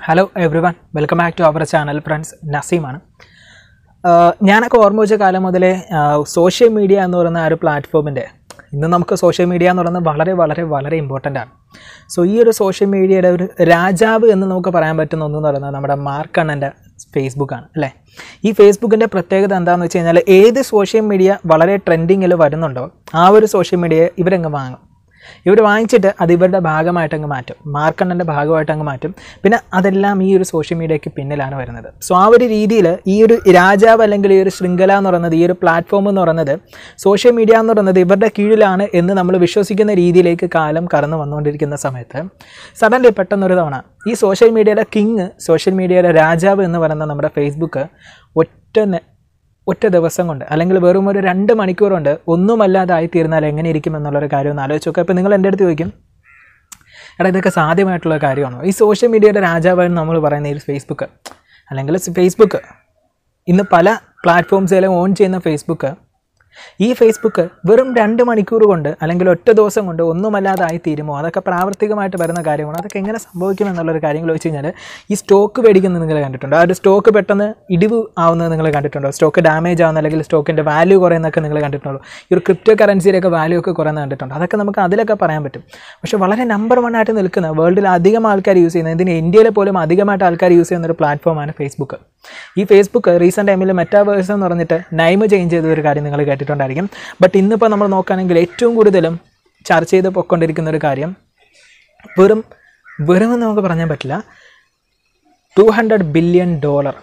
hello everyone welcome back to our channel friends നസീമാണ് ആഹ് ഞാനൊക്കെ ഓർമ്മ വെച്ച കാലം മുതലേ സോഷ്യൽ മീഡിയ എന്ന് പറയുന്ന ആ ഒരു പ്ലാറ്റ്ഫോമിൻ്റെ ഇന്ന് നമുക്ക് സോഷ്യൽ മീഡിയ എന്ന് പറയുന്നത് വളരെ വളരെ വളരെ ഇമ്പോർട്ടൻ്റ് ആണ് സോ ഈ ഒരു സോഷ്യൽ മീഡിയയുടെ ഒരു രാജാവ് എന്ന് നമുക്ക് പറയാൻ പറ്റുന്ന ഒന്നെന്ന് പറയുന്നത് നമ്മുടെ മാർക്ക് അണ്ണൻ്റെ ഫേസ്ബുക്കാണ് അല്ലേ ഈ ഫേസ്ബുക്കിൻ്റെ പ്രത്യേകത എന്താണെന്ന് വെച്ച് കഴിഞ്ഞാൽ ഏത് സോഷ്യൽ മീഡിയ വളരെ ട്രെൻഡിങ്ങിൽ വരുന്നുണ്ടോ ആ ഒരു സോഷ്യൽ മീഡിയയെ ഇവരങ്ങ് വാങ്ങും ഇവർ വാങ്ങിച്ചിട്ട് അത് ഇവരുടെ ഭാഗമായിട്ട് അങ്ങ് മാറ്റും മാർക്കണ്ണൻ്റെ ഭാഗമായിട്ട് അങ്ങ് മാറ്റും പിന്നെ അതെല്ലാം ഈ ഒരു സോഷ്യൽ മീഡിയയ്ക്ക് പിന്നിലാണ് വരുന്നത് സോ ആ ഒരു രീതിയിൽ ഈ ഒരു രാജാവ് അല്ലെങ്കിൽ ഈ ഒരു ശൃംഖല എന്ന് പറയുന്നത് ഈ ഒരു പ്ലാറ്റ്ഫോം എന്ന് പറയുന്നത് സോഷ്യൽ മീഡിയ എന്ന് പറയുന്നത് ഇവരുടെ കീഴിലാണ് എന്ന് നമ്മൾ വിശ്വസിക്കുന്ന രീതിയിലേക്ക് കാലം കടന്നു വന്നുകൊണ്ടിരിക്കുന്ന സമയത്ത് സഡൻലി പെട്ടെന്നൊരു തവണ ഈ സോഷ്യൽ മീഡിയയുടെ കിങ് സോഷ്യൽ മീഡിയയുടെ രാജാവ് എന്ന് പറയുന്ന നമ്മുടെ ഫേസ്ബുക്ക് ഒറ്റ നെ- ഒറ്റ ദിവസം കൊണ്ട് അല്ലെങ്കിൽ വെറും ഒരു രണ്ട് മണിക്കൂർ കൊണ്ട് ഒന്നുമല്ലാതായി തീർന്നാൽ എങ്ങനെ ഇരിക്കും എന്നുള്ളൊരു കാര്യം ഒന്ന് ആലോചിച്ച് നോക്കുക അപ്പോൾ നിങ്ങൾ എൻ്റെ അടുത്ത് ചോദിക്കും എടാ ഇതൊക്കെ സാധ്യമായിട്ടുള്ള കാര്യമാണോ ഈ സോഷ്യൽ മീഡിയയുടെ രാജാവാണ് നമ്മൾ പറയുന്ന ഈ ഫേസ്ബുക്ക് അല്ലെങ്കിൽ ഫേസ്ബുക്ക് ഇന്ന് പല പ്ലാറ്റ്ഫോംസിലും ഓൺ ചെയ്യുന്ന ഫേസ്ബുക്ക് ഈ ഫേസ്ബുക്ക് വെറും രണ്ട് മണിക്കൂർ കൊണ്ട് അല്ലെങ്കിൽ ഒറ്റ ദിവസം കൊണ്ട് ഒന്നുമല്ലാതായി തീരുമോ അതൊക്കെ പ്രാവർത്തികമായിട്ട് വരുന്ന കാര്യമാണ് അതൊക്കെ എങ്ങനെ സംഭവിക്കും എന്നുള്ളൊരു കാര്യങ്ങൾ വെച്ച് കഴിഞ്ഞാൽ ഈ സ്റ്റോക്ക് മേടിക്കുന്നത് നിങ്ങൾ കണ്ടിട്ടുണ്ടോ ആ ഒരു സ്റ്റോക്ക് പെട്ടെന്ന് ഇടിവ് ആവുന്നത് നിങ്ങൾ കണ്ടിട്ടുണ്ടോ സ്റ്റോക്ക് ഡാമേജ് ആവുന്ന അല്ലെങ്കിൽ സ്റ്റോക്കിൻ്റെ വാല്യൂ കുറയുന്നതൊക്കെ നിങ്ങൾ കണ്ടിട്ടുണ്ടോ ഈ ഒരു ക്രിപ്റ്റോ കറൻസിയുടെയൊക്കെ വാല്യൂ ഒക്കെ കുറയുന്നത് കണ്ടിട്ടുണ്ടോ അതൊക്കെ നമുക്ക് അതിലൊക്കെ പറയാൻ പറ്റും പക്ഷേ വളരെ നമ്പർ വൺ ആയിട്ട് നിൽക്കുന്ന വേൾഡിൽ അധികം ആൾക്കാർ യൂസ് ചെയ്യുന്ന ഇതിന് ഇന്ത്യയിൽ പോലും അധികമായിട്ട് ആൾക്കാർ യൂസ് ചെയ്യുന്ന ഒരു പ്ലാറ്റ്ഫോമാണ് ഫേസ്ബുക്ക് ഈ ഫേസ്ബുക്ക് റീസെൻറ്റ് ടൈമിൽ മെറ്റാവേഴ്സ് എന്ന് പറഞ്ഞിട്ട് നൈമ് ചേഞ്ച് ചെയ്ത ഒരു കാര്യം നിങ്ങൾ കേട്ടിട്ടുണ്ടായിരിക്കും ബട്ട് ഇന്നിപ്പോൾ നമ്മൾ നോക്കുകയാണെങ്കിൽ ഏറ്റവും കൂടുതലും ചർച്ച ചെയ്ത് പൊയ്ക്കൊണ്ടിരിക്കുന്ന ഒരു കാര്യം വെറും വെറും എന്ന് നമുക്ക് പറയാൻ പറ്റില്ല two hundred billion dollar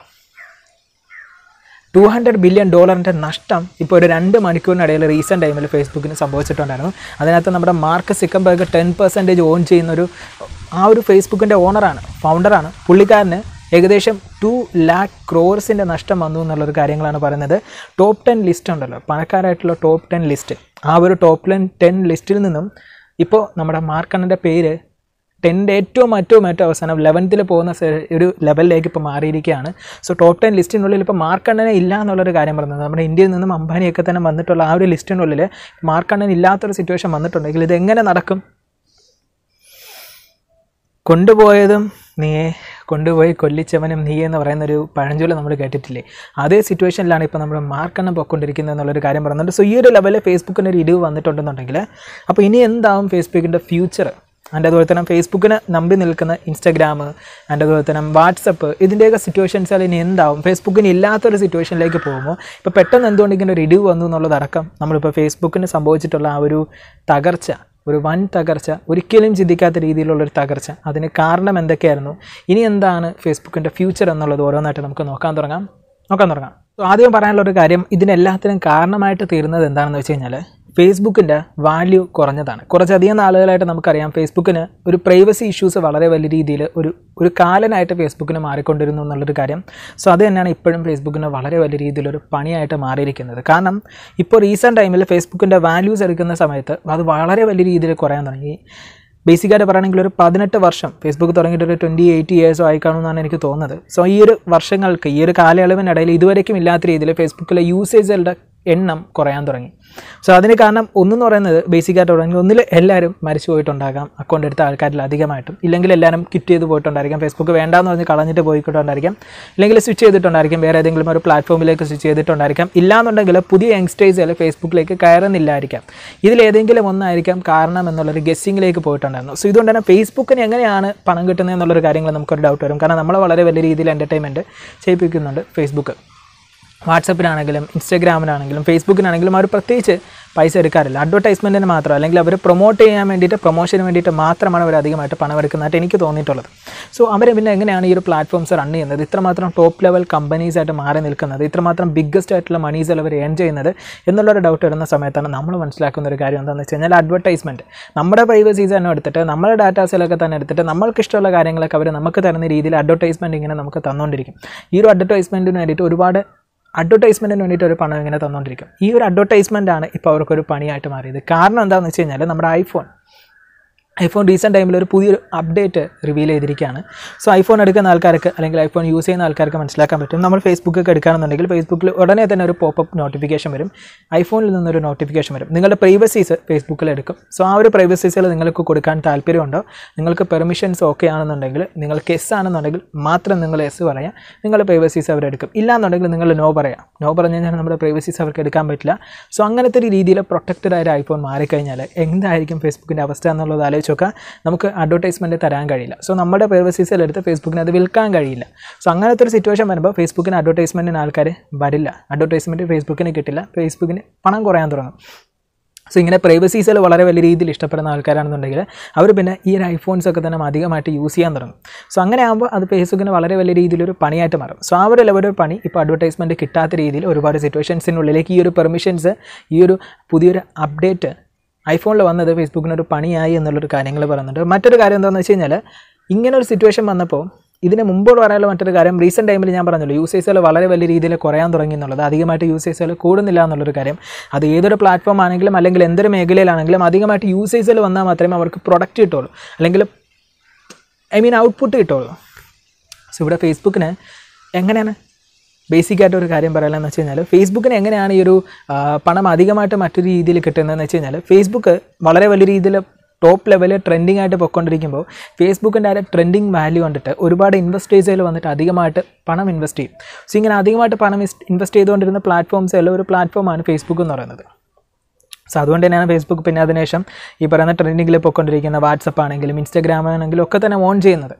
two hundred billion ഡോളറിൻ്റെ നഷ്ടം ഇപ്പോൾ ഒരു രണ്ട് മണിക്കൂറിനിടയിൽ റീസെൻറ്റ് ടൈമിൽ ഫേസ്ബുക്കിന് സംഭവിച്ചിട്ടുണ്ടായിരുന്നു അതിനകത്ത് നമ്മുടെ Mark Zuckerberg ten percentage on ചെയ്യുന്ന ഒരു ആ ഒരു ഫേസ്ബുക്കിൻ്റെ ഓണറാണ് ഫൗണ്ടറാണ് പുള്ളിക്കാരന് ഏകദേശം ടു ലാക്ക് ക്രോർസിൻ്റെ നഷ്ടം വന്നു എന്നുള്ളൊരു കാര്യങ്ങളാണ് പറയുന്നത് ടോപ്പ് ടെൻ ലിസ്റ്റ് ഉണ്ടല്ലോ പണക്കാരായിട്ടുള്ള ടോപ്പ് ടെൻ ലിസ്റ്റ് ആ ഒരു ടോപ്പ് ടെൻ ടെൻ ലിസ്റ്റിൽ നിന്നും ഇപ്പോൾ നമ്മുടെ മാർക്കണ്ണൻ്റെ പേര് ടെൻ്റെ ഏറ്റവും ഏറ്റവും ഏറ്റവും അവസാനം ലെവൻത്തിൽ പോകുന്ന സെ- ഒരു ലെവലിലേക്ക് ഇപ്പോൾ മാറിയിരിക്കുകയാണ് സോ ടോപ്പ് ടെൻ ലിസ്റ്റിനുള്ളിൽ ഇപ്പോൾ മാർക്കണ്ണനെ ഇല്ല എന്നുള്ളൊരു കാര്യം പറയുന്നത് നമ്മുടെ ഇന്ത്യയിൽ നിന്നും അംബാനിയൊക്കെ തന്നെ വന്നിട്ടുള്ള ആ ഒരു ലിസ്റ്റിനുള്ളിൽ മാർക്കണ്ണൻ ഇല്ലാത്തൊരു സിറ്റുവേഷൻ വന്നിട്ടുണ്ടെങ്കിൽ ഇത് എങ്ങനെ നടക്കും കൊണ്ടുപോയതും നീയെ കൊണ്ടുപോയി കൊല്ലിച്ചവനും നീ എന്ന് പറയുന്ന ഒരു പഴഞ്ചൊല്ല് നമ്മൾ കേട്ടിട്ടില്ലേ അതേ സിറ്റുവേഷനിലാണ് ഇപ്പോൾ നമ്മൾ മാർക്കെണ്ണം പൊയ്ക്കൊണ്ടിരിക്കുന്നത് എന്നുള്ളൊരു കാര്യം പറയുന്നുണ്ട് സോ ഈ ഒരു ലെവലിൽ ഫേസ്ബുക്കിന് ഒരു ഇടിവ് വന്നിട്ടുണ്ടെന്നുണ്ടെങ്കിൽ അപ്പോൾ ഇനി എന്താവും ഫേസ്ബുക്കിൻ്റെ ഫ്യൂച്ചർ അതിൻ്റെ അതുപോലെ തന്നെ ഫേസ്ബുക്കിന് നമ്പി നിൽക്കുന്ന ഇൻസ്റ്റഗ്രാം അതിൻ്റെ അതുപോലെ തന്നെ വാട്സപ്പ് ഇതിൻ്റെയൊക്കെ സിറ്റുവേഷൻസിൽ ഇനി എന്താവും ഫേസ്ബുക്കിന് ഇല്ലാത്തൊരു സിറ്റുവേഷനിലേക്ക് പോകുമ്പോൾ ഇപ്പോൾ പെട്ടെന്ന് എന്തുകൊണ്ട് ഇങ്ങനെ ഒരു ഇടിവ് വന്നു എന്നുള്ളതടക്കം നമ്മളിപ്പോൾ ഫേസ്ബുക്കിന് സംഭവിച്ചിട്ടുള്ള ആ ഒരു തകർച്ച ഒരു വൻ തകർച്ച ഒരിക്കലും ചിന്തിക്കാത്ത രീതിയിലുള്ളൊരു തകർച്ച അതിന് കാരണം എന്തൊക്കെയായിരുന്നു ഇനി എന്താണ് ഫേസ്ബുക്കിൻ്റെ ഫ്യൂച്ചർ എന്നുള്ളത് ഓരോന്നായിട്ട് നമുക്ക് നോക്കാൻ തുടങ്ങാം നോക്കാൻ തുടങ്ങാം സോ ആദ്യം പറയാനുള്ള ഒരു കാര്യം ഇതിനെല്ലാത്തിനും കാരണമായിട്ട് തീരുന്നത് എന്താണെന്ന് വെച്ച് കഴിഞ്ഞാൽ ഫേസ്ബുക്കിൻ്റെ വാല്യൂ കുറഞ്ഞതാണ് കുറച്ചധികം നാളുകളായിട്ട് നമുക്കറിയാം ഫേസ്ബുക്കിന് ഒരു പ്രൈവസി ഇഷ്യൂസ് വളരെ വലിയ രീതിയിൽ ഒരു ഒരു കാലനായിട്ട് ഫേസ്ബുക്കിന് മാറിക്കൊണ്ടിരുന്നു എന്നുള്ളൊരു കാര്യം സോ അത് തന്നെയാണ് ഇപ്പോഴും ഫേസ്ബുക്കിന് വളരെ വലിയ രീതിയിലൊരു പണിയായിട്ട് മാറിയിരിക്കുന്നത് കാരണം ഇപ്പോൾ റീസെൻറ്റ് ടൈമിൽ ഫേസ്ബുക്കിൻ്റെ വാല്യൂസ് എടുക്കുന്ന സമയത്ത് അത് വളരെ വലിയ രീതിയിൽ കുറയാൻ തുടങ്ങി ബേസിക്കായിട്ട് പറയുകയാണെങ്കിൽ ഒരു പതിനെട്ട് വർഷം ഫേസ്ബുക്ക് തുടങ്ങിയിട്ട് ഒരു ട്വൻറ്റി എയ്റ്റ് ഇയേഴ്സോ ആയി കാണുമെന്നാണ് എനിക്ക് തോന്നുന്നത് സോ ഈ ഒരു വർഷങ്ങൾക്ക് ഈ ഒരു കാലയളവിനിടയിൽ ഇതുവരേക്കും ഇല്ലാത്ത രീതിയിൽ ഫേസ്ബുക്കിലെ യൂസേജുകളുടെ എണ്ണം കുറയാൻ തുടങ്ങി സോ അതിന് കാരണം ഒന്നെന്ന് പറയുന്നത് ബേസിക്കായിട്ട് പറയുന്നത് ഒന്നിൽ എല്ലാവരും മരിച്ചു പോയിട്ടുണ്ടാകാം അക്കൗണ്ട് എടുത്ത ആൾക്കാരിൽ അധികമായിട്ടും ഇല്ലെങ്കിൽ എല്ലാവരും കിറ്റ് ചെയ്ത് പോയിട്ടുണ്ടായിരിക്കാം ഫേസ്ബുക്ക് വേണ്ടാന്ന് പറഞ്ഞ് കളഞ്ഞിട്ട് പോയിട്ടുണ്ടായിരിക്കാം ഇല്ലെങ്കിൽ സ്വിച്ച് ചെയ്തിട്ടുണ്ടായിരിക്കും വേറെ ഏതെങ്കിലും ഒരു പ്ലാറ്റ്ഫോമിലേക്ക് സ്വിച്ച് ചെയ്തിട്ടുണ്ടായിരിക്കാം ഇല്ലാന്നുണ്ടെങ്കിൽ പുതിയ യങ്സ്റ്റേഴ്സ് ഫേസ്ബുക്കിലേക്ക് കയറുന്നില്ലായിരിക്കാം ഇതിലേതെങ്കിലും ഒന്നായിരിക്കാം കാരണം എന്നുള്ളൊരു ഗസ്സിങ്ങിലേക്ക് പോയിട്ടുണ്ടായിരുന്നു സോ ഇതുകൊണ്ട് തന്നെ ഫേസ്ബുക്കിന് എങ്ങനെയാണ് പണം കിട്ടുന്നത് എന്നുള്ളൊരു കാര്യങ്ങൾ നമുക്കൊരു ഡൗട്ട് വരും കാരണം നമ്മളെ വളരെ വലിയ രീതിയിൽ എൻ്റർടൈൻമെൻറ്റ് ചെയ്യിപ്പിക്കുന്നുണ്ട് ഫേസ്ബുക്ക് വാട്സപ്പിനാണെങ്കിലും ഇൻസ്റ്റാഗ്രാമിനാണെങ്കിലും ഫേസ്ബുക്കിനാണെങ്കിലും അവർ പ്രത്യേകിച്ച് പൈസ എടുക്കാറില്ല അഡ്വർടൈസ്മെൻറ്റിന് മാത്രം അല്ലെങ്കിൽ അവർ പ്രൊമോട്ട് ചെയ്യാൻ വേണ്ടിയിട്ട് പ്രൊമോഷന് വേണ്ടിയിട്ട് മാത്രമാണ് അവർ അധികമായിട്ട് പണം എടുക്കുന്നതായിട്ട് എനിക്ക് തോന്നിയിട്ടുള്ളത് സോ അവർ പിന്നെ എങ്ങനെയാണ് ഈ ഒരു പ്ലാറ്റ്ഫോംസ് റൺ ചെയ്യുന്നത് ഇത്രമാത്രം ടോപ്പ് ലെവൽ കമ്പനീസ് ആയിട്ട് മാറി നിൽക്കുന്നത് ഇത്രമാത്രം ബിഗ്ഗസ്റ്റ് ആയിട്ടുള്ള മണീസ് അവർ ഏൺ ചെയ്യുന്നത് എന്നുള്ളൊരു ഡൗട്ട് വരുന്ന സമയത്താണ് നമ്മൾ മനസ്സിലാക്കുന്ന ഒരു കാര്യം എന്താണെന്ന് വെച്ച് കഴിഞ്ഞാൽ അഡ്വർടൈസ്മെൻറ്റ് നമ്മുടെ പ്രൈവസീസ് തന്നെ എടുത്തിട്ട് നമ്മുടെ ഡാറ്റാസിലൊക്കെ തന്നെ എടുത്തിട്ട് നമ്മൾക്ക് ഇഷ്ടമുള്ള കാര്യങ്ങളൊക്കെ അവർ നമുക്ക് തരുന്ന രീതിയിൽ അഡ്വർടൈസ്മെൻറ്റ് ഇങ്ങനെ നമുക്ക് തന്നുകൊണ്ടിരിക്കും ഈ ഒരു അഡ്വർടൈസ്മെൻറ്റിന് വേണ്ടിയിട്ട് ഒരുപാട് അഡ്വർടൈസ്മെൻറ്റിന് വേണ്ടിയിട്ട് ഒരു പണം ഇങ്ങനെ തന്നുകൊണ്ടിരിക്കും ഈ ഒരു അഡ്വർടൈസ്മെൻ്റ് ആണ് ഇപ്പോൾ അവർക്കൊരു പണിയായിട്ട് മാറിയത് കാരണം എന്താണെന്ന് വെച്ച് കഴിഞ്ഞാൽ നമ്മുടെ ഐഫോൺ ഐഫോൺ റീസെൻറ്റ് ടൈമിൽ ഒരു പുതിയൊരു അപ്ഡേറ്റ് റിവീൽ ചെയ്തിരിക്കുകയാണ് സോ ഐഫോൺ എടുക്കുന്ന ആൾക്കാർക്ക് അല്ലെങ്കിൽ ഐഫോൺ യൂസ് ചെയ്യുന്ന ആൾക്കാർക്ക് മനസ്സിലാക്കാൻ പറ്റും നമ്മൾ ഫേസ്ബുക്കൊക്കെ എടുക്കുകയാണെന്നുണ്ടെങ്കിൽ ഫേസ്ബുക്കിൽ ഉടനെ തന്നെ ഒരു പോപ്പപ്പ് നോട്ടിഫിക്കേഷൻ വരും ഐഫോണിൽ നിന്നൊരു നോട്ടിഫിക്കേഷൻ വരും നിങ്ങളുടെ പ്രൈവസീസ് ഫേസ്ബുക്കിൽ എടുക്കും സോ ആ ഒരു പ്രൈവസീസിൽ നിങ്ങൾക്ക് കൊടുക്കാൻ താല്പര്യമുണ്ടോ നിങ്ങൾക്ക് പെർമിഷൻസ് ഓക്കെ ആണെന്നുണ്ടെങ്കിൽ നിങ്ങൾക്ക് എസ് ആണെന്നുണ്ടെങ്കിൽ മാത്രം നിങ്ങൾ എസ് പറയാം നിങ്ങളുടെ പ്രൈവസീസ് അവരെടുക്കും ഇല്ലാന്നുണ്ടെങ്കിൽ നിങ്ങൾ നോ പറയാം നോ പറഞ്ഞു കഴിഞ്ഞാൽ നമ്മുടെ പ്രൈവസീസ് അവർക്ക് എടുക്കാൻ പറ്റില്ല സോ അങ്ങനത്തെ ഒരു രീതിയിൽ പ്രൊട്ടക്റ്റഡ് ആയ ഒരു ഐഫോൺ മാറിക്കഴിഞ്ഞാൽ എന്തായിരിക്കും ഫേസ്ബുക്കിൻ്റെ അവസ്ഥ എന്നുള്ളത് ആലോചിച്ച് നോക്കാം നമുക്ക് അഡ്വർടൈസ്മെൻറ്റ് തരാൻ കഴിയില്ല സോ നമ്മുടെ പ്രൈവസീസിൽ എടുത്ത് ഫേസ്ബുക്കിന് അത് വിൽക്കാൻ കഴിയില്ല സോ അങ്ങനത്തെ ഒരു സിറ്റുവേഷൻ വരുമ്പോൾ ഫേസ്ബുക്കിന് അഡ്വർടൈസ്മെൻറ്റിന് ആൾക്കാർ വരില്ല അഡ്വർടൈസ്മെൻറ്റ് ഫേസ്ബുക്കിന് കിട്ടില്ല ഫേസ്ബുക്കിന് പണം കുറയാൻ തുടങ്ങും സോ ഇങ്ങനെ പ്രൈവസീസിൽ വളരെ വലിയ രീതിയിൽ ഇഷ്ടപ്പെടുന്ന ആൾക്കാരാണെന്നുണ്ടെങ്കിൽ അവർ പിന്നെ ഈ ഒരു ഐഫോൺസ് ഒക്കെ തന്നെ അധികമായിട്ട് യൂസ് ചെയ്യാൻ തുടങ്ങും സോ അങ്ങനെ ആകുമ്പോൾ അത് ഫേസ്ബുക്കിന് വളരെ വലിയ രീതിയിലൊരു പണിയായിട്ട് മാറും സോ ആ ഒരു ലെവലൊരു പണി ഇപ്പോൾ അഡ്വർടൈസ്മെൻറ്റ് കിട്ടാത്ത രീതിയിൽ ഒരുപാട് സിറ്റുവേഷൻസിനുള്ളിലേക്ക് ഈ ഒരു പെർമിഷൻസ് ഈ ഒരു പുതിയൊരു അപ്ഡേറ്റ് ഐഫോണിൽ വന്നത് ഫേസ്ബുക്കിനൊരു പണിയായി എന്നുള്ളൊരു കാര്യങ്ങൾ പറയുന്നുണ്ട് മറ്റൊരു കാര്യം എന്താണെന്ന് വെച്ച് കഴിഞ്ഞാൽ ഇങ്ങനെ ഒരു സിറ്റുവേഷൻ വന്നപ്പോൾ ഇതിന് മുമ്പോട്ട് പറയാനുള്ള മറ്റൊരു കാര്യം റീസെൻറ്റ് ടൈമിൽ ഞാൻ പറഞ്ഞല്ലോ യൂസേഴ്സുകൾ വളരെ വലിയ രീതിയിൽ കുറയാൻ തുടങ്ങി എന്നുള്ളത് അധികമായിട്ട് യൂസേഴ്സുകൾ കൂടുന്നില്ല എന്നുള്ളൊരു കാര്യം അത് ഏതൊരു പ്ലാറ്റ്ഫോം ആണെങ്കിലും അല്ലെങ്കിൽ എന്തൊരു മേഖലയിലാണെങ്കിലും അധികമായിട്ട് യൂസേഴ്സുകൾ വന്നാൽ മാത്രമേ അവർക്ക് പ്രൊഡക്റ്റ് കിട്ടുള്ളൂ അല്ലെങ്കിൽ ഐ മീൻ ഔട്ട്പുട്ട് കിട്ടുള്ളൂ സോ ഇവിടെ ഫേസ്ബുക്കിന് എങ്ങനെയാണ് ബേസിക് ആയിട്ട് ഒരു കാര്യം പറയാമെന്ന് വെച്ച് കഴിഞ്ഞാൽ ഫേസ്ബുക്കിന് എങ്ങനെയാണ് ഈ ഒരു ആ, പണം അധികമായിട്ട് മറ്റൊരു രീതിയിൽ കിട്ടുന്നതെന്ന് വെച്ച് കഴിഞ്ഞാൽ ഫേസ്ബുക്ക് വളരെ വലിയ രീതിയിൽ ടോപ്പ് ലെവലിൽ ട്രെൻഡിങ് ആയിട്ട് പൊയ്ക്കൊണ്ടിരിക്കുമ്പോൾ ഫേസ്ബുക്കിൻ്റെ ആ ട്രെൻഡിങ് വാല്യൂ കണ്ടിട്ട് ഒരുപാട് ഇൻവെസ്റ്റേഴ്സുകൾ വന്നിട്ട് അധികമായിട്ട് പണം ഇൻവെസ്റ്റ് ചെയ്യും സോ ഇങ്ങനെ അധികമായിട്ട് പണം ഇൻവെസ്റ്റ് ചെയ്തുകൊണ്ടിരുന്ന പ്ലാറ്റ്ഫോംസ് എല്ലാം ഒരു പ്ലാറ്റ്ഫോമാണ് ഫേസ്ബുക്ക് എന്ന് പറയുന്നത് സോ അതുകൊണ്ട് തന്നെയാണ് ഫേസ്ബുക്ക് പിന്നെ അതിനുശേഷം ഈ പറയുന്ന ട്രെൻഡിങ്ങിൽ പൊയ്ക്കൊണ്ടിരിക്കുന്ന വാട്സപ്പ് ആണെങ്കിലും ഇൻസ്റ്റാഗ്രാം ആണെങ്കിലും ഒക്കെ തന്നെ ഓൺ ചെയ്യുന്നത്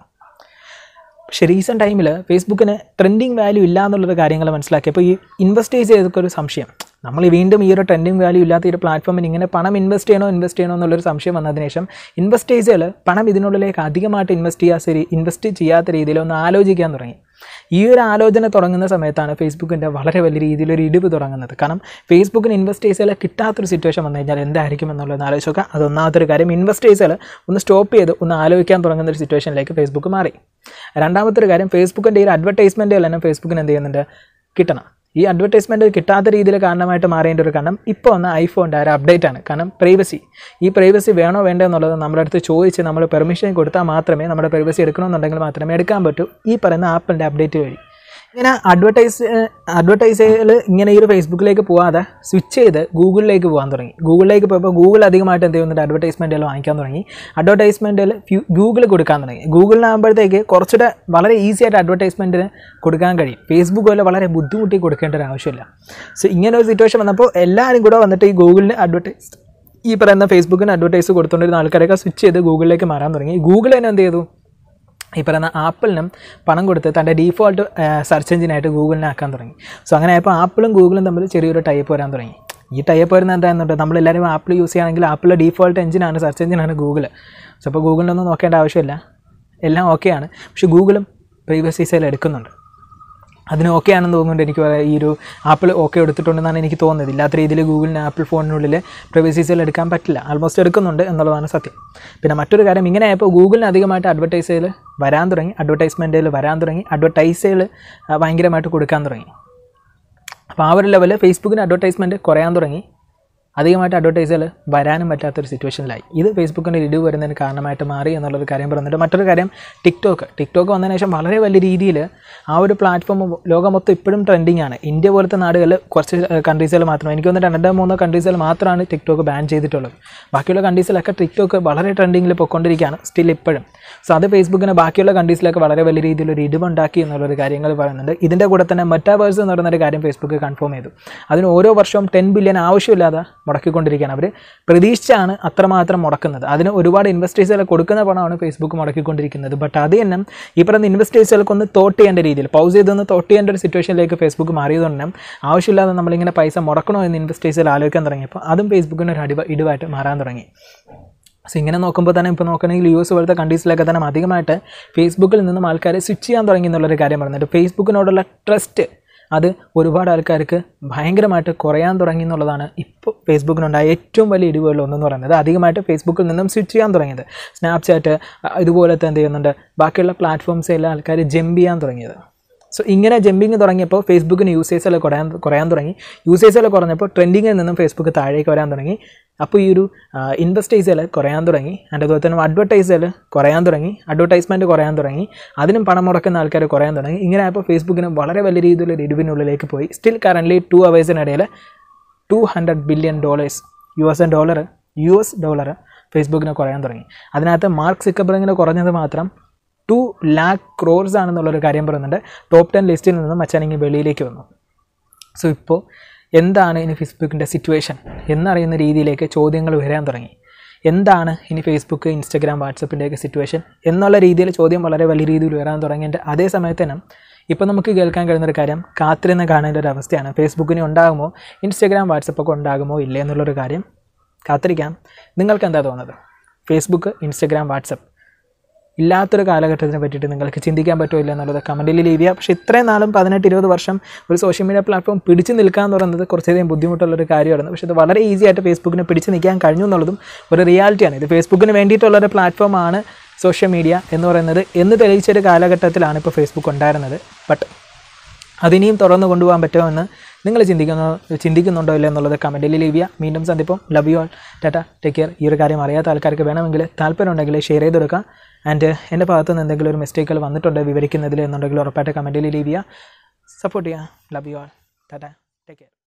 പക്ഷേ റീസെൻറ്റ് ടൈമിൽ ഫേസ്ബുക്കിന് ട്രെൻഡിങ് വാല്യൂ ഇല്ല എന്നുള്ളൊരു കാര്യങ്ങൾ മനസ്സിലാക്കിയപ്പോൾ ഈ ഇൻവെസ്റ്റേഴ്സ് ചെയ്തൊക്കെ ഒരു സംശയം നമ്മൾ ഈ വീണ്ടും ഈ ഒരു ട്രെൻഡിങ് വാല്യൂ ഇല്ലാത്ത ഈ ഒരു പ്ലാറ്റ്ഫോമിന് ഇങ്ങനെ പണം ഇൻവെസ്റ്റ് ചെയ്യണോ ഇൻവെസ്റ്റ് ചെയ്യണോ എന്നുള്ളൊരു സംശയം വന്നതിന് ശേഷം ഇൻവെസ്റ്റേഴ്സുകൾ പണം ഇതിനുള്ളിലേക്ക് അധികമായിട്ട് ഇൻവെസ്റ്റ് ചെയ്യാത്ത ഇൻവെസ്റ്റ് ചെയ്യാത്ത രീതിയിൽ ഒന്ന് ആലോചിക്കാൻ തുടങ്ങി ഈ ഒരു ആലോചന തുടങ്ങുന്ന സമയത്താണ് ഫേസ്ബുക്കിൻ്റെ വളരെ വലിയ രീതിയിലൊരു ഇടിവ് തുടങ്ങുന്നത് കാരണം ഫേസ്ബുക്കിന് ഇൻവെസ്റ്റേഴ്സുകളെ കിട്ടാത്തൊരു സിറ്റുവേഷൻ വന്നു കഴിഞ്ഞാൽ എന്തായിരിക്കും എന്നുള്ളത് ആലോചിച്ച് നോക്കുക അത് ഒന്നാമത്തൊരു കാര്യം ഇൻവെസ്റ്റേഴ്സുകൾ ഒന്ന് സ്റ്റോപ്പ് ചെയ്ത് ഒന്ന് ആലോചിക്കാൻ തുടങ്ങുന്ന ഒരു സിറ്റുവേഷനിലേക്ക് ഫേസ്ബുക്ക് മാറി രണ്ടാമത്തെ ഒരു കാര്യം ഫേസ്ബുക്കിൻ്റെ ഈ അഡ്വർടൈസ്മെൻറ്റുകൾ തന്നെ ഫേസ്ബുക്കിന് എന്ത് ചെയ്യുന്നുണ്ട് കിട്ടണം ഈ അഡ്വർടൈസ്മെൻറ്റ് കിട്ടാത്ത രീതിയിൽ കാരണമായിട്ട് മാറേണ്ട ഒരു കാരണം ഇപ്പോൾ വന്ന ഐഫോണിൻ്റെ ഒരു അപ്ഡേറ്റ് ആണ് കാരണം പ്രൈവസി ഈ പ്രൈവസി വേണോ വേണ്ടോ എന്നുള്ളത് നമ്മുടെ അടുത്ത് ചോദിച്ച് നമ്മൾ പെർമിഷൻ കൊടുത്താൽ മാത്രമേ നമ്മുടെ പ്രൈവസി എടുക്കണമെന്നുണ്ടെങ്കിൽ മാത്രമേ എടുക്കാൻ പറ്റൂ ഈ പറയുന്ന ആപ്പിളിൻ്റെ അപ്ഡേറ്റ് വഴി ഇങ്ങനെ അഡ്വർടൈസ് അഡ്വർടൈസുകൾ ഇങ്ങനെ ഈ ഒരു ഫേസ്ബുക്കിലേക്ക് പോകാതെ സ്വിച്ച് ചെയ്ത് ഗൂഗിളിലേക്ക് പോകാൻ തുടങ്ങി ഗൂഗിളിലേക്ക് പോയപ്പോൾ ഗൂഗിൾ അധികമായിട്ട് എന്ത് ചെയ്യുന്നുണ്ട് അഡ്വർടൈസ്മെൻറ്റുകൾ വാങ്ങിക്കാൻ തുടങ്ങി അഡ്വർടൈസ്മെൻറ്റുകൾ ഗൂഗിൾ കൊടുക്കാൻ തുടങ്ങി ഗൂഗിളിനാകുമ്പോഴത്തേക്ക് കുറച്ചുകൂടെ വളരെ ഈസി ആയിട്ട് അഡ്വർടൈസ്മെൻറ്റിന് കൊടുക്കാൻ കഴിയും ഫേസ്ബുക്ക് പോലെ വളരെ ബുദ്ധിമുട്ടി കൊടുക്കേണ്ട ഒരു ആവശ്യമില്ല സോ ഇങ്ങനെ ഒരു സിറ്റുവേഷൻ വന്നപ്പോൾ എല്ലാവരും കൂടെ വന്നിട്ട് ഈ ഗൂഗിളിന് അഡ്വർടൈസ് ഈ പറയുന്ന ഫേസ്ബുക്കിന് അഡ്വർടൈസ് കൊടുത്തുകൊണ്ടിരുന്ന ആൾക്കാരൊക്കെ സ്വിച്ച് ചെയ്ത് ഗൂഗിളിലേക്ക് മാറാൻ തുടങ്ങി ഗൂഗിൾ തന്നെ എന്ത് ചെയ്തു ഈ പറയുന്ന ആപ്പിളിനും പണം കൊടുത്ത് തൻ്റെ ഡീഫോൾട്ട് സെർച്ച് എഞ്ചിനായിട്ട് ഗൂഗിളിനെ ആക്കാൻ തുടങ്ങി സോ അങ്ങനെ ആയപ്പോൾ ആപ്പിളും ഗൂഗിളും തമ്മിൽ ചെറിയൊരു ടൈപ്പ് വരാൻ തുടങ്ങി ഈ ടൈപ്പ് വരുന്നത് എന്താണെന്നുണ്ട് നമ്മളെല്ലാവരും ആപ്പിൾ യൂസ് ചെയ്യുകയാണെങ്കിൽ ആപ്പിളിലെ ഡീഫോൾട്ട് എഞ്ചിനാണ് സെർച്ച് എഞ്ചിനാണ് ഗൂഗിൾ സോ അപ്പോൾ ഗൂഗിളിനൊന്നും നോക്കേണ്ട ആവശ്യമില്ല എല്ലാം ഓക്കെയാണ് പക്ഷേ ഗൂഗിളും പ്രൈവസി സെയിൽ എടുക്കുന്നുണ്ട് അതിന് ഓക്കെ ആണെന്ന് തോന്നുന്നുണ്ട് എനിക്ക് പറയാം ഈ ഒരു ആപ്പിൾ ഓക്കെ എടുത്തിട്ടുണ്ടെന്നാണ് എനിക്ക് തോന്നുന്നത് ഇല്ലാത്ത രീതിയിൽ ഗൂഗിളിന് ആപ്പിൾ ഫോണിനുള്ളിൽ പ്രൈവസീസുകൾ എടുക്കാൻ പറ്റില്ല ആൾമോസ്റ്റ് എടുക്കുന്നുണ്ട് എന്നുള്ളതാണ് സത്യം പിന്നെ മറ്റൊരു കാര്യം ഇങ്ങനെ ആയപ്പോൾ ഗൂഗിളിന് അധികമായിട്ട് അഡ്വർടൈസുകൾ വരാൻ തുടങ്ങി അഡ്വർടൈസ്മെൻറ്റുകൾ വരാൻ തുടങ്ങി അഡ്വർടൈസുകൾ ഭയങ്കരമായിട്ട് കൊടുക്കാൻ തുടങ്ങി അപ്പോൾ ആ ഒരു ലെവലിൽ ഫേസ്ബുക്കിന് അഡ്വർടൈസ്മെൻറ്റ് കുറയാൻ തുടങ്ങി അധികമായിട്ട് അഡ്വർടൈസുകൾ വരാനും പറ്റാത്തൊരു സിറ്റുവേഷനിലായി ഇത് ഫേസ്ബുക്കിൻ്റെ ഇടിവ് വരുന്നതിന് കാരണമായിട്ട് മാറി എന്നുള്ളൊരു കാര്യം പറയുന്നുണ്ട് മറ്റൊരു കാര്യം ടിക്ടോക്ക് ടിക്ടോക്ക് വന്നതിന് ശേഷം വളരെ വലിയ രീതിയിൽ ആ ഒരു പ്ലാറ്റ്ഫോം ലോകം മൊത്തം ഇപ്പോഴും ട്രെൻഡിങ് ആണ് ഇന്ത്യ പോലത്തെ നാടുകളിൽ കുറച്ച് കൺട്രീസുകൾ മാത്രമേ എനിക്ക് തോന്നുന്നു രണ്ടോ മൂന്നോ കൺട്രീസുകൾ മാത്രമാണ് ടിക്ടോക്ക് ബാൻ ചെയ്തിട്ടുള്ളത് ബാക്കിയുള്ള കൺട്രീസിലൊക്കെ ടിക്ടോക്ക് വളരെ ട്രെൻഡിങ്ങിൽ പൊയ്ക്കൊണ്ടിരിക്കുകയാണ് സ്റ്റിൽ ഇപ്പോഴും സോ അത് ഫേസ്ബുക്കിന് ബാക്കിയുള്ള കൺട്രീസിലൊക്കെ വളരെ വലിയ രീതിയിലൊരു ഇടിവുണ്ടാക്കി എന്നുള്ളൊരു കാര്യങ്ങൾ പറയുന്നുണ്ട് ഇതിൻ്റെ കൂടെ തന്നെ മെറ്റാവേഴ്സ് എന്ന് പറയുന്ന ഒരു കാര്യം ഫേസ്ബുക്ക് കൺഫേം ചെയ്തു അതിന് ഓരോ വർഷവും ടെൻ ബില്യൺ ആവശ്യമില്ലാതെ മുടക്കിക്കൊണ്ടിരിക്കുകയാണ് അവർ പ്രതീക്ഷിച്ചാണ് അത്രമാത്രം മുടക്കുന്നത് അതിന് ഒരുപാട് ഇൻവെസ്റ്റേഴ്സുകൾ കൊടുക്കുന്ന പണമാണ് ഫേസ്ബുക്ക് മുടക്കിക്കൊണ്ടിരിക്കുന്നത് ബട്ട് അത് തന്നെ ഈ പറയുന്ന ഇൻവെസ്റ്റേഴ്സുകൾക്കൊന്ന് തോട്ട് ചെയ്യേണ്ട രീതിയിൽ പൗസ് ചെയ്തൊന്ന് തോട്ട് ചെയ്യേണ്ട ഒരു സിറ്റുവേഷനിലേക്ക് ഫേസ്ബുക്ക് മാറിയതുകൊണ്ട് തന്നെ ആവശ്യമില്ലാതെ നമ്മളിങ്ങനെ പൈസ മുടക്കണോ എന്ന് ഇൻവെസ്റ്റേഴ്സുകൾ ആലോചിക്കാൻ തുടങ്ങിയപ്പോൾ അതും ഫേസ്ബുക്കിന് ഒരു അടിവ ഇടിവായിട്ട് മാറാൻ തുടങ്ങി സോ ഇങ്ങനെ നോക്കുമ്പോൾ തന്നെ ഇപ്പോൾ നോക്കണമെങ്കിൽ യു എസ് പോലത്തെ കൺട്രീസിലൊക്കെ തന്നെ അധികമായിട്ട് ഫേസ്ബുക്കിൽ നിന്നും ആൾക്കാരെ സ്വിച്ച് ചെയ്യാൻ തുടങ്ങി എന്നുള്ളൊരു കാര്യം പറയുന്നുണ്ട് ഫേസ്ബുക്കിനോടുള്ള ട്രസ്റ്റ് അത് ഒരുപാട് ആൾക്കാർക്ക് ഭയങ്കരമായിട്ട് കുറയാൻ തുടങ്ങി എന്നുള്ളതാണ് ഇപ്പോൾ ഫേസ്ബുക്കിനുണ്ടായ ഏറ്റവും വലിയ ഇടിവുകളിൽ ഒന്നെന്ന് പറയുന്നത് അധികമായിട്ട് ഫേസ്ബുക്കിൽ നിന്നും സ്വിച്ച് ചെയ്യാൻ തുടങ്ങിയത് സ്നാപ്ചാറ്റ് ഇതുപോലത്തെ എന്ത് ചെയ്യുന്നുണ്ട് ബാക്കിയുള്ള പ്ലാറ്റ്ഫോംസ് എല്ലാം ആൾക്കാർ ജമ്പ് ചെയ്യാൻ തുടങ്ങിയത് സോ ഇങ്ങനെ ജമ്പിങ് തുടങ്ങിയപ്പോൾ ഫേസ്ബുക്കിന് യൂസേഴ്സുകൾ കുറയാൻ കുറയാൻ തുടങ്ങി യൂസേഴ്സുകൾ കുറഞ്ഞപ്പോൾ ട്രെൻഡിങ്ങിൽ നിന്നും ഫേസ്ബുക്ക് താഴേക്ക് വരാൻ തുടങ്ങി അപ്പോൾ ഈ ഒരു ഇൻവെസ്റ്റേഴ്സുകൾ കുറയാൻ തുടങ്ങി അതിൻ്റെ അതുപോലെ തന്നെ അഡ്വർടൈസുകൾ കുറയാൻ തുടങ്ങി അഡ്വർടൈസ്മെൻറ്റ് കുറയാൻ തുടങ്ങി അതിനും പണം മുടക്കുന്ന ആൾക്കാർ കുറയാൻ തുടങ്ങി ഇങ്ങനെ ആയപ്പോൾ ഫേസ്ബുക്കിന് വളരെ വലിയ രീതിയിലൊരു ഇടിവിനുള്ളിലേക്ക് പോയി സ്റ്റിൽ കറൻ്റ്ലി ടു അവേഴ്സിനിടയിൽ two hundred billion dollars U S N dollar U S dollar ഫേസ്ബുക്കിന് കുറയാൻ തുടങ്ങി അതിനകത്ത് മാർക്ക് സിക്കബറിങ്ങിന് കുറഞ്ഞത് മാത്രം ടു ലാക്ക് ക്രോർസ് ആണെന്നുള്ളൊരു കാര്യം പറയുന്നുണ്ട് ടോപ്പ് ടെൻ ലിസ്റ്റിൽ നിന്ന് മച്ചാനെങ്കിൽ വെളിയിലേക്ക് വന്നു സോ ഇപ്പോൾ എന്താണ് ഇനി ഫേസ്ബുക്കിൻ്റെ സിറ്റുവേഷൻ എന്നറിയുന്ന രീതിയിലേക്ക് ചോദ്യങ്ങൾ വരാൻ തുടങ്ങി എന്താണ് ഇനി ഫേസ്ബുക്ക് ഇൻസ്റ്റഗ്രാം വാട്സപ്പിൻ്റെയൊക്കെ സിറ്റുവേഷൻ എന്നുള്ള രീതിയിൽ ചോദ്യം വളരെ വലിയ രീതിയിൽ വരാൻ തുടങ്ങിയിട്ട് അതേ സമയത്ത് തന്നെ ഇപ്പോൾ നമുക്ക് കേൾക്കാൻ കഴിയുന്നൊരു കാര്യം കാത്തിരുന്ന് കാണേണ്ട ഒരു അവസ്ഥയാണ് ഫേസ്ബുക്കിന് ഉണ്ടാകുമോ ഇൻസ്റ്റഗ്രാം വാട്സപ്പൊക്കെ ഉണ്ടാകുമോ ഇല്ലേ എന്നുള്ളൊരു കാര്യം കാത്തിരിക്കാം നിങ്ങൾക്ക് എന്താ തോന്നുന്നത് ഫേസ്ബുക്ക് ഇൻസ്റ്റഗ്രാം വാട്സപ്പ് ഇല്ലാത്തൊരു കാലഘട്ടത്തിനെ പറ്റിയിട്ട് നിങ്ങൾക്ക് ചിന്തിക്കാൻ പറ്റുമോ ഇല്ല എന്നുള്ളത് കമൻറ്റിൽ ലീവ് ചെയ്യുക പക്ഷേ ഇത്രയും നാളും പതിനെട്ട് ഇരുപത് വർഷം ഒരു സോഷ്യൽ മീഡിയ പ്ലാറ്റ്ഫോം പിടിച്ച് നിൽക്കുക എന്ന് പറയുന്നത് കുറച്ചധികം ബുദ്ധിമുട്ടുള്ളൊരു കാര്യമായിരുന്നു പക്ഷേ ഇത് വളരെ ഈസി ആയിട്ട് ഫേസ്ബുക്കിനെ പിടിച്ച് നിൽക്കാൻ കഴിഞ്ഞു എന്നുള്ളതും ഒരു റിയാലിറ്റിയാണ് ഇത് ഫേസ്ബുക്കിന് വേണ്ടിയിട്ടുള്ളൊരു പ്ലാറ്റ്ഫോമാണ് സോഷ്യൽ മീഡിയ എന്ന് പറയുന്നത് എന്ന് തെളിയിച്ചൊരു കാലഘട്ടത്തിലാണ് ഇപ്പോൾ ഫേസ്ബുക്ക് ഉണ്ടായിരുന്നത് ബട്ട് അതിനിയും തുറന്നു കൊണ്ടുപോകാൻ പറ്റുമെന്ന് നിങ്ങൾ ചിന്തിക്കുന്നു ചിന്തിക്കുന്നുണ്ടോ ഇല്ല എന്നുള്ളത് കമൻറ്റിൽ ലീവ് ചെയ്യുക വീണ്ടും സന്ദിപ്പം love you all tata take care ഈ ഒരു കാര്യം അറിയാത്ത ആൾക്കാർക്ക് വേണമെങ്കിൽ താല്പര്യം ഉണ്ടെങ്കിൽ ഷെയർ ചെയ്ത് കൊടുക്കുക ആൻഡ് എൻ്റെ ഭാഗത്ത് നിന്ന് എന്തെങ്കിലും ഒരു മിസ്റ്റേക്കുകൾ വന്നിട്ടുണ്ട് വിവരിക്കുന്നതിൽ എന്നുണ്ടെങ്കിൽ ഉറപ്പായിട്ട് കമൻറ്റിൽ ലീവ് ചെയ്യുക സപ്പോർട്ട് ചെയ്യുക love you all tata take care